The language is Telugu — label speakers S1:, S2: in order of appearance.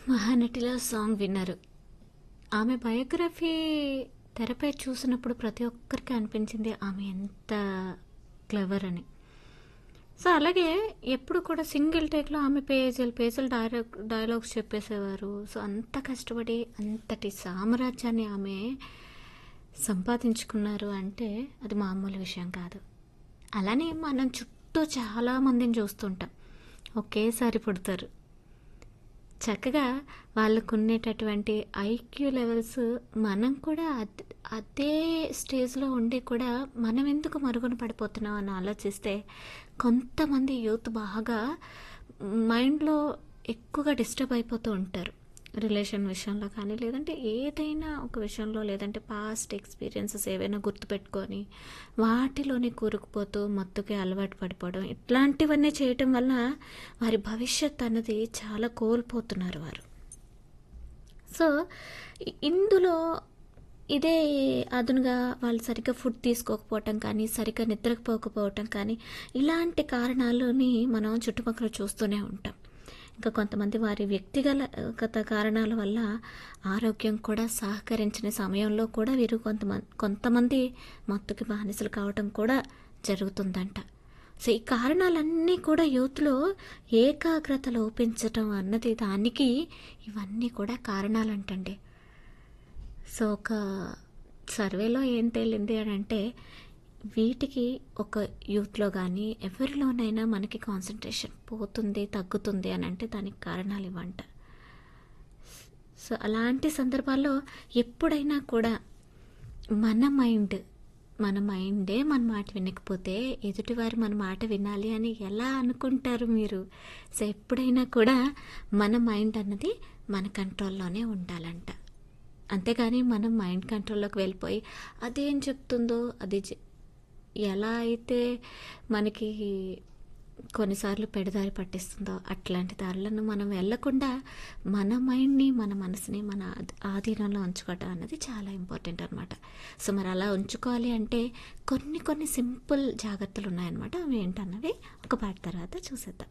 S1: మహానటిలో సాంగ్ విన్నారు ఆమె బయోగ్రఫీ తెరపై చూసినప్పుడు ప్రతి ఒక్కరికి అనిపించింది ఆమె ఎంత క్లెవర్ అని సో అలాగే ఎప్పుడు కూడా సింగిల్ టేక్లో ఆమె పేజీలు పేజీలు డైలాగ్ డైలాగ్స్ చెప్పేసేవారు సో అంత కష్టపడి అంతటి సామ్రాజ్యాన్ని ఆమె సంపాదించుకున్నారు అంటే అది మామూలు విషయం కాదు అలానే మనం చుట్టూ చాలా మందిని చూస్తుంటాం ఒకేసారి పుడతారు చక్కగా వాళ్ళకు ఉండేటటువంటి ఐక్యూ లెవెల్స్ మనం కూడా అద్- అదే స్టేజ్లో ఉండి కూడా మనం ఎందుకు మరుగున పడిపోతున్నాం అని ఆలోచిస్తే కొంతమంది యూత్ బాగా మైండ్లో ఎక్కువగా డిస్టర్బ్ అయిపోతూ ఉంటారు రిలేషన్ విషయంలో కానీ లేదంటే ఏదైనా ఒక విషయంలో లేదంటే పాస్ట్ ఎక్స్పీరియన్సెస్ ఏవైనా గుర్తుపెట్టుకొని వాటిలోనే కూరుకుపోతూ మత్తుకి అలవాటు పడిపోవడం ఇట్లాంటివన్నీ చేయటం వల్ల వారి భవిష్యత్ అన్నది చాలా కోల్పోతున్నారు వారు సో ఇ- ఇందులో ఇదే అదునుగా వాళ్ళు సరిగ్గా ఫుడ్ తీసుకోకపోవటం కానీ సరిగ్గా నిద్రపోకపోవటం కానీ ఇలాంటి కారణాలని మనం చుట్టుపక్కల చూస్తూనే ఉంటాం ఇంకా కొంతమంది వారి వ్యక్తిగత కారణాల వల్ల ఆరోగ్యం కూడా సహకరించిన సమయంలో కూడా వీరు కొంతమంది కొంతమంది మత్తుకి బానిసలు కావటం కూడా జరుగుతుందంట సో ఈ కారణాలన్నీ కూడా యూత్లో ఏకాగ్రత లోపించటం అన్నది దానికి ఇవన్నీ కూడా కారణాలంటండి సో ఒక సర్వేలో ఏం తేలింది అని అంటే వీటికి ఒక యూత్లో కానీ ఎవరిలోనైనా మనకి కాన్సన్ట్రేషన్ పోతుంది తగ్గుతుంది అని అంటే దానికి కారణాలు ఇవ్వంట సో అలాంటి సందర్భాల్లో ఎప్పుడైనా కూడా మన మైండ్ మన మైండే మన మాట వినకపోతే ఎదుటివారు మన మాట వినాలి అని ఎలా అనుకుంటారు మీరు సో ఎప్పుడైనా కూడా మన మైండ్ అన్నది మన కంట్రోల్లోనే ఉండాలంట అంతేగాని మనం మైండ్ కంట్రోల్లోకి వెళ్ళిపోయి అదేం చెప్తుందో అది చె- ఎలా అయితే మనకి కొన్నిసార్లు పెడదారి పట్టిస్తుందో అట్లాంటి దారులను మనం వెళ్ళకుండా మన మైండ్ని మన మనసుని మన ఆధ్- ఆధీనంలో ఉంచుకోవటం అన్నది చాలా ఇంపార్టెంట్ అనమాట సో మరి అలా ఉంచుకోవాలి అంటే కొన్ని కొన్ని సింపుల్ జాగ్రత్తలు ఉన్నాయన్నమాట అవి ఏంటన్నవి ఒక పాట తర్వాత చూసేద్దాం